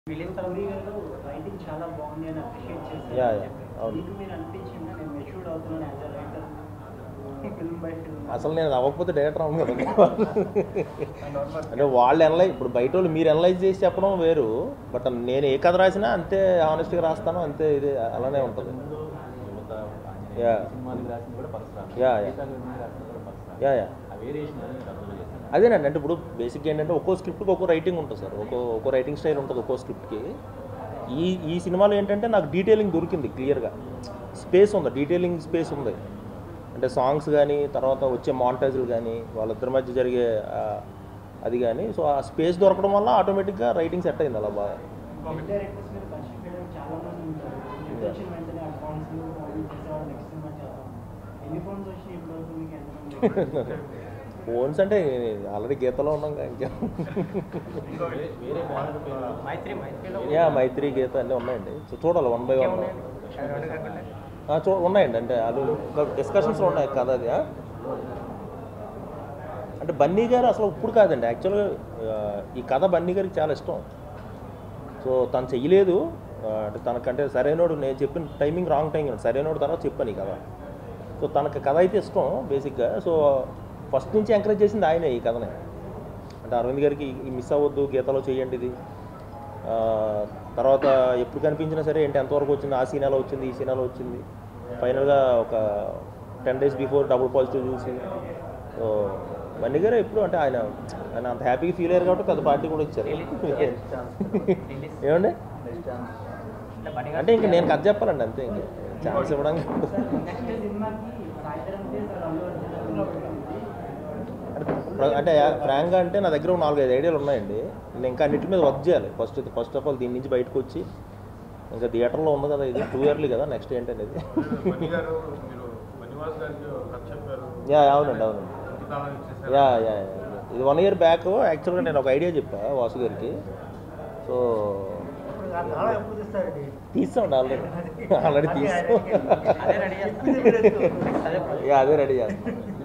Film Kuari గారు writing చాలా బాగుంది అని అప్రిషియేట్ చేశారు Yeah, అని yeah. చెప్పారు. అవును. మీకు మీరు అనిపించిందా నేను మెచ్యూర్డ్ అవుతున్నాను as a writer film by film అసలు నేను అవ్వకపోతే డైరెక్టర్ అవ్వను కదా అంటే వాళ్ళు ఎనలైజ్ ఇప్పుడు బయట వాళ్ళు మీరు ఎనలైజ్ చేసి చెప్పడం వేరు బట్ నేను ఏ కథ రాసినా అంతే హానెస్ట్గా రాస్తాను అంతే ఇది అలానే ఉంటుంది యా సినిమాలకు రాసింది కూడా పరశురామ్ యా, యా. గీతాలు రాసింది కూడా పరశురామ్ యా యా ఆ వేరియేషన్ అనేది నేను అబ్జర్వ్ చేశాను అదేనండి అంటే ఇప్పుడు బేసిక్గా ఏంటంటే ఒక్కో స్క్రిప్ట్కి ఒక్కో రైటింగ్ ఉంటుంది సార్ ఒక్కో ఒక్కో రైటింగ్ స్టైల్ ఉంటుంది ఒక్కో స్క్రిప్ట్కి ఈ ఈ సినిమాలో ఏంటంటే నాకు డీటెయిలింగ్ దొరికింది క్లియర్గా స్పేస్ ఉంది డీటెయిలింగ్ స్పేస్ ఉంది అంటే సాంగ్స్ కానీ తర్వాత వచ్చే మాంటేజ్లు కానీ వాళ్ళిద్దరి మధ్య జరిగే ఆ, అది కానీ సో ఆ స్పేస్ దొరకడం వల్ల ఆటోమేటిక్గా రైటింగ్ సెట్ అయింది అలా బాగా ఫిల్మ్ డైరెక్టర్స్ మీద పరిచయం చేయడం చాలా మంది ఉంటారు వచ్చిన వెంటనే అకౌంట్స్ మూవీ చేసేవాళ్ళు నెక్స్ట్ సినిమా చేద్దాం ఎన్ని ఫోన్స్ వచ్చి ఇప్పటివరకు మీకు ఎంతమంది ఫోన్స్ అంటే ఆల్రెడీ గీతలో ఉన్నాం కదా ఇంకా వే- వేరే బ్యానర్ పేరు మైత్రి మైత్రిలో యా మైత్రి గీత అన్నీ ఉన్నాయండి సో చూడాలి వన్ బై వన్ చూ ఉన్నాయండి అంటే అది ఇంకా డిస్కషన్స్లో ఉన్నాయి కథ అది ఆ? అంటే బన్నీ గారు అసలు ఇప్పుడు కాదండి యాక్చువల్గా ఆ, ఈ కథ బన్నీ గారికి చాలా ఇష్టం సో తను చెయ్యలేదు ఆ, అంటే తనకంటే సరైనోడు నేను చెప్పిన టైమింగ్ రాంగ్ టైం సరైనోడు తర్వాత చెప్పాను ఈ కథ సో తనకి కథ అయితే ఇష్టం బేసిక్గా సో ఫస్ట్ నుంచి ఎంకరేజ్ చేసింది ఆయనే ఈ కథని అంటే అరవింద్ గారికి ఈ మిస్ అవ్వద్దు గీతలో చేయండి ఇది ఆ, తర్వాత ఎప్పుడు కనిపించినా సరే ఏంటి ఎంతవరకు వచ్చింది ఆ సీనాలో వచ్చింది ఈ సీనాలో వచ్చింది ఫైనల్గా ఒక ten days before double positive చూసి సో బన్నీ గారు ఎప్పుడు అంటే ఆయన ఆయన అంత హ్యాపీగా ఫీల్ అయ్యారు కాబట్టి పెద్ద పార్టీ కూడా ఇచ్చారు ఏమండి అంటే ఇంక నేను కథ చెప్పాలండి అంతే ఇంక ఛాన్స్ ఇవ్వడానికి నెక్స్ట్ సినిమాకి సాయంత్రం చేసి అల్లు అర్జున్ అందులో ఒకటి ఉంది. అంటే- అంటే ఫ్రాంక్గా అంటే నా దగ్గర ఒక నాలుగైదు ఐడియాలు ఉన్నాయండి నేను ఇంకా అన్నిటి మీద వర్క్ చేయాలి ఫస్ట్ ఫస్ట్ ఆఫ్ ఆల్ దీని నుంచి బయటకు వచ్చి ఇంకా థియేటర్లో ఉంది కదా ఇది టూ ఇయర్లీ కదా నెక్స్ట్ ఏంటనేది మణి గారు మీరు మణివాస్ గారికి ఒక కథ చెప్పారు యా అవునండి అవునండి గీతాలను ఇచ్చేసారు యా యా యా. ఇది వన్ ఇయర్ బ్యాక్ యాక్చువల్గా నేను ఒక ఐడియా చెప్పా వాసు గారికి సో ఇప్పుడు ఆ తాళం ఎప్పుడు తీస్తారండి తీస్తామండి ఆల్రెడీ ఆల్రెడీ తీస్తాం అదే రెడీ చేస్తాం యా అదే రెడీ చేస్తాం